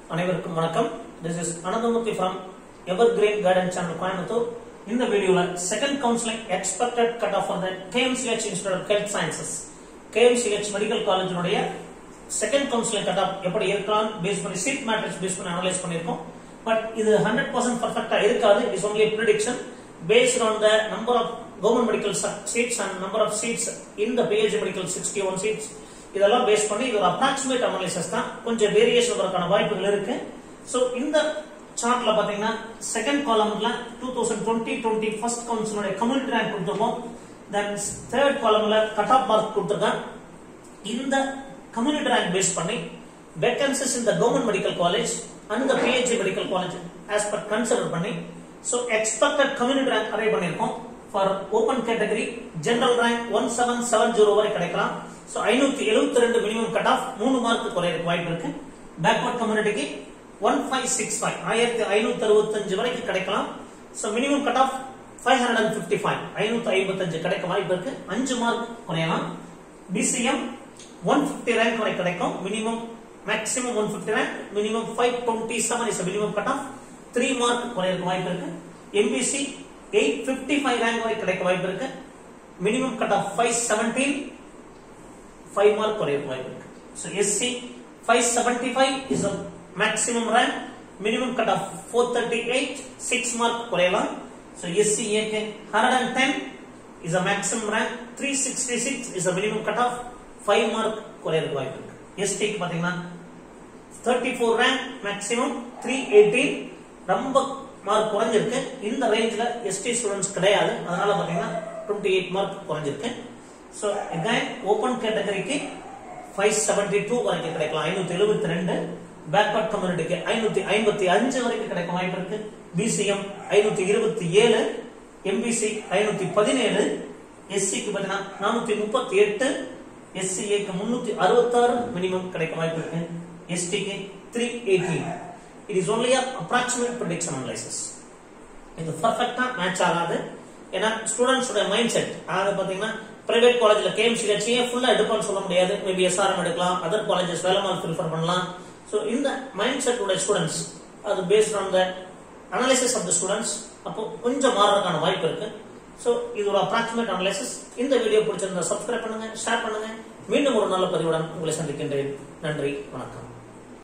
அனைவருக்கும் வணக்கம் this is Ananthamurthy from Ever Great Garden channel Coimbatore இந்த வீடியோல second counselling expected cut off அந்த KMCH institute of health sciences KMCH medical காலேஜினுடைய second counselling cut off எப்படி இருக்கலாம் பேஸ் பண்ணி சீட் மேட்ரிக்ஸ் பேஸ் பண்ணி அனலைஸ் பண்ணியிருக்கோம் பட் இது ஹண்ட்ரட் பர்சன்ட் பர்ஃபெக்டா இருக்காது it's only prediction based on the number of government medical se- seats and number of seats in the PH medical 61 seats இதெல்லாம் base பண்ணி இது ஒரு அப்ராக்சிமேட் அனாலிசிஸ் தான் கொஞ்சம் வேரியேஷன் வரக்கான வாய்ப்புகள் இருக்கு சோ இந்த சார்ட்ல பாத்தீங்கன்னா செகண்ட் காலம்ல two thousand twenty twenty first கவுன்சிலோட கம்யூனிட்டி ரேங்க் கொடுத்துருக்கோம் தென் தேர்ட் காலம்ல கட் ஆஃப் மார்க் கொடுத்துருக்கேன் இந்த கம்யூனிட்டி ரேங்க் பேஸ் பண்ணி வேகன்சிஸ் இந்த government medical college and the PHC medical college as per consider பண்ணி so expected community rank arrive பண்ணிருக்கோம் for open category general rank one seven seven zero வரை கிடைக்கலாம் so ஐநூத்தி எழுபத்தி ரெண்டு மினிமம் கட் ஆஃப் மூணு மார்க் குறையறதுக்கு வாய்ப்பு இருக்கு பேக்வர்ட் கம்யூனிட்டிக்கு ஒன் ஃபைவ் சிக்ஸ் ஃபைவ் ஆயிரத்தி ஐநூத்தி அறுபத்தஞ்சு வரைக்கும் கிடைக்கலாம் so minimum cut off five hundred and fifty five ஐநூத்தி ஐம்பத்தஞ்சு கிடைக்க வாய்ப்பு இருக்கு அஞ்சு மார்க் குறையலாம் பிசிஎம் ஒன் பிப்டி ரேங்க் வரை கிடைக்கும் minimum maximum one fifty rank minimum five twenty seven is minimum cut off three mark குறையறதுக்கு வாய்ப்பு இருக்கு MBC eight fifty five rank வரை கிடைக்க வாய்ப்பு இருக்கு minimum cut off five seventeen five mark குறையறதுக்கு வாய்ப்பு இருக்கு so SC five seventy five is maximum rank minimum cut off four thirty eight six mark குறையலாம் ஸோ எஸ்சி ஏக்கு hundred and ten is a maximum rank three sixty six is a minimum cut off five mark குறையறதுக்கு வாய்ப்பு இருக்கு எஸ்டிக்கு பாத்தீங்கன்னா thirty four rank maximum three eighteen ரொம்ப mark குறைஞ்சிருக்கு இந்த ரேஞ்சில் எஸ்டி ஸ்டூடெண்ட்ஸ் கிடையாது அதனால பாத்தீங்கன்னா டுவெண்ட்டி எயிட் மார்க் குறைஞ்சிருக்கு ஸோ again ஓப்பன் கேட்டகரிக்கு ஃபைவ் செவன்டி டூ வரைக்கும் கிடைக்கலாம் ஐநூத்தி எழுபத்தி ரெண்டு பேக்வர்ட் கம்யூனிட்டிக்கு ஐநூத்தி ஐம்பத்தி அஞ்சு வரைக்கும் கிடைக்க வாய்ப்பு இருக்கு பிசிஎம் ஐநூத்தி இருபத்தி ஏழு எம்பிசி ஐநூத்தி பதினேழு எஸ்சிக்கு பார்த்தீங்கன்னா நானூத்தி முப்பத்தி எட்டு எஸ்சிஏக்கு முன்னூத்தி அறுபத்தாறு மினிமம் கிடைக்க வாய்ப்பு இருக்கு எஸ்டிக்கு three eighteen it is only approximate prediction analysis இது பர்ஃபெக்டா மேட்ச் ஆகாது ஏன்னா ஸ்டூடெண்ட்ஸோட மைண்ட் செட் அதாவது பாத்தீங்கன்னா பிரைவேட் காலேஜ்ல கேஎம்சி லட்சியே ஃபுல்லா எடுப்பான்னு சொல்ல முடியாது மேபி எஸ்ஆர்எம் எடுக்கலாம் அதர் காலேஜஸ் வேலமால் ப்ரிஃபர் பண்ணலாம் ஸோ இந்த மைண்ட் செட் உடைய ஸ்டூடெண்ட்ஸ் அது based on the analysis of the students அப்போ கொஞ்சம் மாறுறதுக்கான வாய்ப்பு இருக்கு ஸோ இது ஒரு அப்ராக்சிமேட் அனலைசிஸ் இந்த வீடியோ பிடிச்சிருந்தா சப்ஸ்கிரைப் பண்ணுங்க ஷேர் பண்ணுங்க மீண்டும் ஒரு நல்ல பதிவுடன் உங்களை சந்திக்கின்றேன் நன்றி வணக்கம்